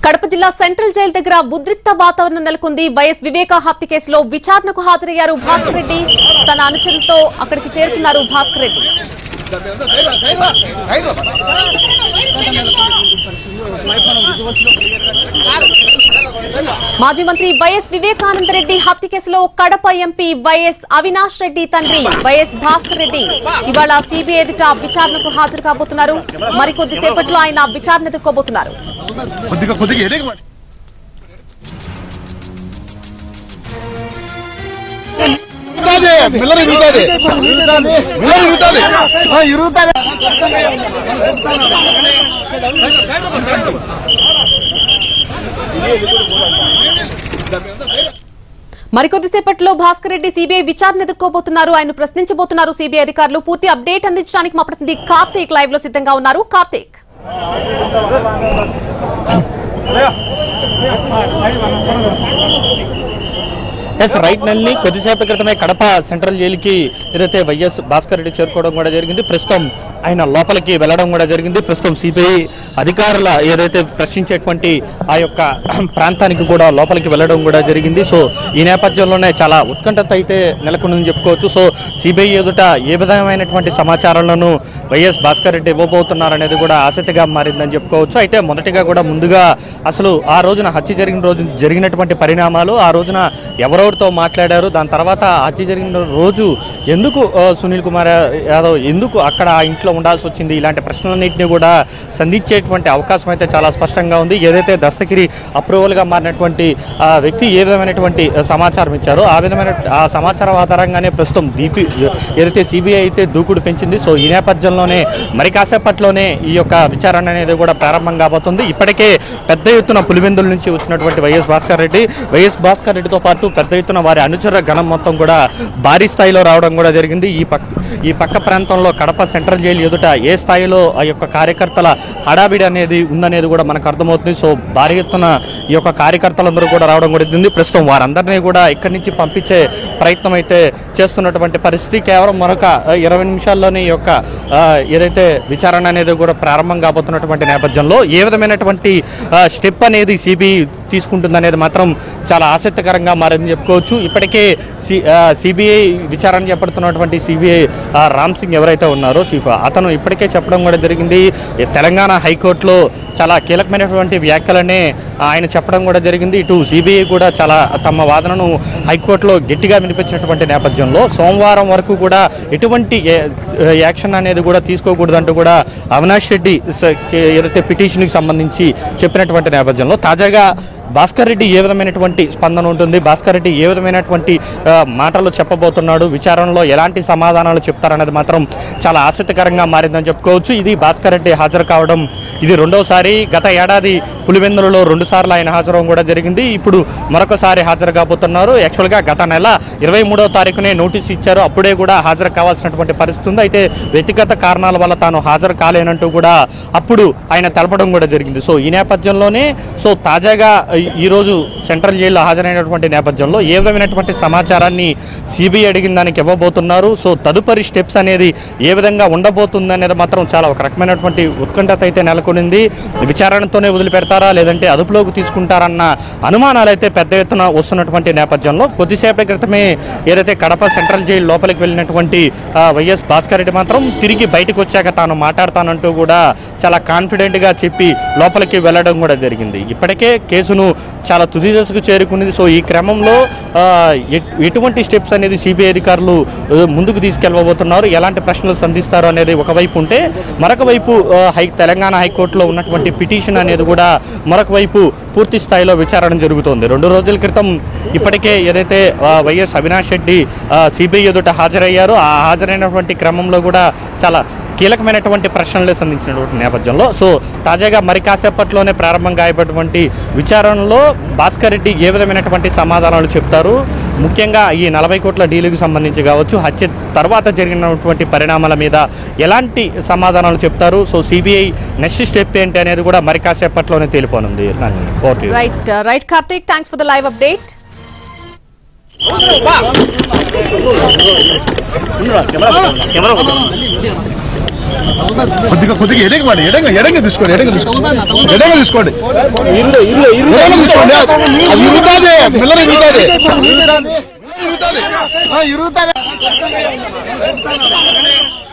కడప జిల్లా central jail దగ్గర ఉద్రిక్త వాతావరణం నెలకొంది వైఎస్ వివేక హత్య కేసులో విచారణకు హాజరయ్యారు భాస్కర్ రెడ్డి తన అనుచరులతో అక్కడికి చేరుకున్నారు భాస్కర్ రెడ్డి మాజీ మంత్రి వైఎస్ వివేకానంద రెడ్డి హత్య కేసులో కడప ఎంపీ వైఎస్ అవినాష్ రెడ్డి తండ్రి వైఎస్ భాస్కర్ రెడ్డి ఇవాళ సిబిఐ ఎదుట విచారణకు హాజరు కాబోతున్నారు మరికొద్ది సేపట్లో ఆయన విచారణ ఎదుర్కోబోతున్నారు కొద్దిగా కొద్దిగా ఎడేకి మాట. ఇరుగుతాది, మిల్లర్ ఇరుగుతాది. మిల్లర్ ఇరుగుతాది. మరికొద్ది సేపట్లో భాస్కర్ రెడ్డి సిబిఐ విచారణ ఎదుర్కోబోతున్నారు ఆయన ప్రశ్నించబోతున్నారు సిబిఐ అధికారులు పూర్తి అప్డేట్ అందించడానికి మా ప్రతినిధి కార్తీక్ లైవ్ లో సిద్ధంగా ఉన్నారు కార్తీక్ ఎస్ రైట్ నెల్ని కొద్దిసేపటి క్రితమే కడప సెంట్రల్ జైలుకి ఏదైతే వైఎస్ భాస్కర్ రెడ్డి చేరుకోవడం కూడా జరిగింది ప్రస్తుతం ఆయన లోపలికి వెళ్ళడం కూడా జరిగింది ప్రస్తుతం సిబిఐ అధికారుల ఏదైతే ప్రశ్నించేటువంటి ఆ యొక్క ప్రాంతానికి కూడా లోపలికి వెళ్ళడం కూడా జరిగింది సో ఈ నేపథ్యంలోనే చాలా ఉత్కంఠత అయితే నెలకొందని చెప్పుకోవచ్చు సో సిబిఐ ఎదుట ఏ విధమైనటువంటి సమాచారాలను వైఎస్ భాస్కర్ రెడ్డి ఇవ్వబోతున్నారనేది కూడా ఆసక్తిగా మారిందని చెప్పుకోవచ్చు అయితే మొదటిగా కూడా ముందుగా అసలు ఆ రోజున హత్య జరిగిన రోజు జరిగినటువంటి పరిణామాలు ఆ రోజున ఎవరెవరితో మాట్లాడారు దాని తర్వాత ఆ హత్య జరిగిన రోజు ఎందుకు ఆ, సునీల్ కుమార్ యాదవ్ ఎందుకు అక్కడ ఆ ఇంట్లో ఉండాల్సి వచ్చింది ఇలాంటి ప్రశ్నలన్నింటినీ కూడా సంధించేటువంటి అవకాశం అయితే చాలా స్పష్టంగా ఉంది ఏదైతే దస్తగిరి అప్రూవల్గా మారినటువంటి ఆ వ్యక్తి ఏ విధమైనటువంటి ఆ, సమాచారం ఇచ్చారో ఆ విధమైన ఆ సమాచారం ఆధారంగానే ప్రస్తుతం దీపి ఏదైతే సిబిఐ అయితే దూకుడు పెంచింది సో ఈ నేపథ్యంలోనే మరి కాసేపట్లోనే ఈ యొక్క విచారణ అనేది కూడా ప్రారంభం కాబోతుంది ఇప్పటికే పెద్ద ఎత్తున పులివెందుల నుంచి వచ్చినటువంటి వైఎస్ భాస్కర్ రెడ్డి వైఎస్ భాస్కర్ రెడ్డితో పాటు పెద్ద ఎత్తున వారి అనుచర గణం మొత్తం కూడా భారీ స్థాయిలో రావడం కూడా జరిగింది ఈ పక్క ఈ పక్క ప్రాంతంలో కడప సెంట్రల్ జైలు ఎదుట ఏ స్థాయిలో ఆ యొక్క కార్యకర్తల హడావిడి అనేది ఉందనేది కూడా మనకు అర్థమవుతుంది సో భారీ ఎత్తున ఈ యొక్క కార్యకర్తలందరూ కూడా రావడం కూడా జరిగింది ప్రస్తుతం వారందరినీ కూడా ఇక్కడి నుంచి పంపించే ప్రయత్నం అయితే చేస్తున్నటువంటి పరిస్థితి కేవలం మరొక ఆ, ఇరవై నిమిషాల్లోనే ఈ యొక్క ఆ, ఏదైతే విచారణ అనేది కూడా ప్రారంభం కాబోతున్నటువంటి నేపథ్యంలో ఏ విధమైనటువంటి స్టెప్ అనేది సిబిఐ తీసుకుంటుందనేది మాత్రం చాలా ఆసక్తికరంగా మారిందని చెప్పుకోవచ్చు ఇప్పటికే సి సిబిఐ విచారణ చేపడుతున్నటువంటి సిబిఐ రామ్ సింగ్ ఎవరైతే ఉన్నారో చీఫ్ అతను ఇప్పటికే చెప్పడం కూడా జరిగింది ఈ తెలంగాణ హైకోర్టులో చాలా కీలకమైనటువంటి వ్యాఖ్యలనే ఆయన చెప్పడం కూడా జరిగింది ఇటు సిబిఐ కూడా చాలా తమ వాదనను హైకోర్టులో గట్టిగా వినిపించినటువంటి నేపథ్యంలో సోమవారం వరకు కూడా ఎటువంటి ఏ- యాక్షన్ అనేది కూడా తీసుకోకూడదంటూ కూడా అవినాష్ రెడ్డి స- కే- ఏదైతే పిటిషన్కి సంబంధించి చెప్పినటువంటి నేపథ్యంలో తాజాగా భాస్కర్ రెడ్డి ఏ విధమైనటువంటి స్పందన ఉంటుంది భాస్కర్ రెడ్డి ఏ విధమైనటువంటి ఆ, మాటలు చెప్పబోతున్నాడు విచారణలో ఎలాంటి సమాధానాలు చెప్తారనేది మాత్రం చాలా ఆసక్తికరంగా మారిందని చెప్పుకోవచ్చు ఇది భాస్కర్ రెడ్డి హాజరు కావడం ఇది రెండవసారి గత ఏడాది పులివెందులలో రెండు సార్లు ఆయన హాజరవడం కూడా జరిగింది ఇప్పుడు మరొకసారి హాజరు కాబోతున్నారు యాక్చువల్గా గత నెల ఇరవై మూడవ తారీఖునే నోటీస్ ఇచ్చారు అప్పుడే కూడా హాజరు కావాల్సినటువంటి పరిస్థితి ఉంది అయితే వ్యక్తిగత కారణాల వల్ల తాను హాజరు కాలేనంటూ కూడా అప్పుడు ఆయన తెలపడం కూడా జరిగింది సో ఈ నేపథ్యంలోనే సో తాజాగా ఈ- ఈరోజు సెంట్రల్ జైల్లో హాజరైనటువంటి నేపథ్యంలో ఏ విధమైనటువంటి సమాచారాన్ని సిబిఐ అడిగిన దానికి ఇవ్వబోతున్నారు సో తదుపరి స్టెప్స్ అనేది ఏ విధంగా ఉండబోతుంది అనేది మాత్రం చాలా ఒక రకమైనటువంటి ఉత్కంఠత అయితే నెలకొనింది విచారణతోనే వదిలిపెడతారా లేదంటే అదుపులోకి తీసుకుంటారన్న అనుమానాలు అయితే పెద్ద ఎత్తున వస్తున్నటువంటి నేపథ్యంలో కొద్దిసేపటి క్రితమే ఏదైతే కడప సెంట్రల్ జైలు లోపలికి వెళ్ళినటువంటి ఆ, వైఎస్ భాస్కర్ రెడ్డి మాత్రం తిరిగి బయటకు వచ్చాక తాను మాట్లాడతానంటూ కూడా చాలా కాన్ఫిడెంట్గా చెప్పి లోపలికి వెళ్ళడం కూడా జరిగింది ఇప్పటికే కేసును చాలా తుది దశకు చేరుకున్నది సో ఈ క్రమంలో ఆ, ఎట్- ఎటువంటి స్టెప్స్ అనేది సిబిఐ అధికారులు ఆ, ముందుకు తీసుకెళ్ళబోతున్నారు ఎలాంటి ప్రశ్నలు సంధిస్తారు అనేది ఒకవైపు ఉంటే మరొక వైపు ఆ, హై తెలంగాణ హైకోర్టులో ఉన్నటువంటి పిటిషన్ అనేది కూడా మరొక వైపు పూర్తి స్థాయిలో విచారణ జరుగుతోంది రెండు రోజుల క్రితం ఇప్పటికే ఏదైతే ఆ, వైఎస్ అవినాష్ రెడ్డి సిబిఐ ఎదుట హాజరయ్యారో ఆ హాజరైనటువంటి క్రమంలో కూడా చాలా కీలకమైనటువంటి ప్రశ్నలే సంధించినటువంటి నేపథ్యంలో సో తాజాగా మరి కాసేపట్లోనే ప్రారంభం కాయబడినటువంటి విచారణలో భాస్కర్ రెడ్డి ఏ విధమైనటువంటి సమాధానాలు చెప్తారు ముఖ్యంగా ఈ నలభై కోట్ల డీలుకి సంబంధించి కావచ్చు హత్య తర్వాత జరిగినటువంటి పరిణామాల మీద ఎలాంటి సమాధానాలు చెప్తారు సో సిబిఐ నెక్స్ట్ స్టెప్ ఏంటి అనేది కూడా మరి కాసేపట్లోనే తేలిపోనుంది okay right right Karthik thanks for the live update కొద్దిగా కొద్దిగా ఎడగ ಮಾಡಿ ఎడంగా ఎడంగా తీసుకోండి ఎడంగా తీసుకోండి ఎడంగా తీసుకోండి ఎడంగా తీసుకోండి అది ఇరుగుతాది పిల్లలు ఇరుగుతాది ఇరుగుతాది ఇరుగుతాది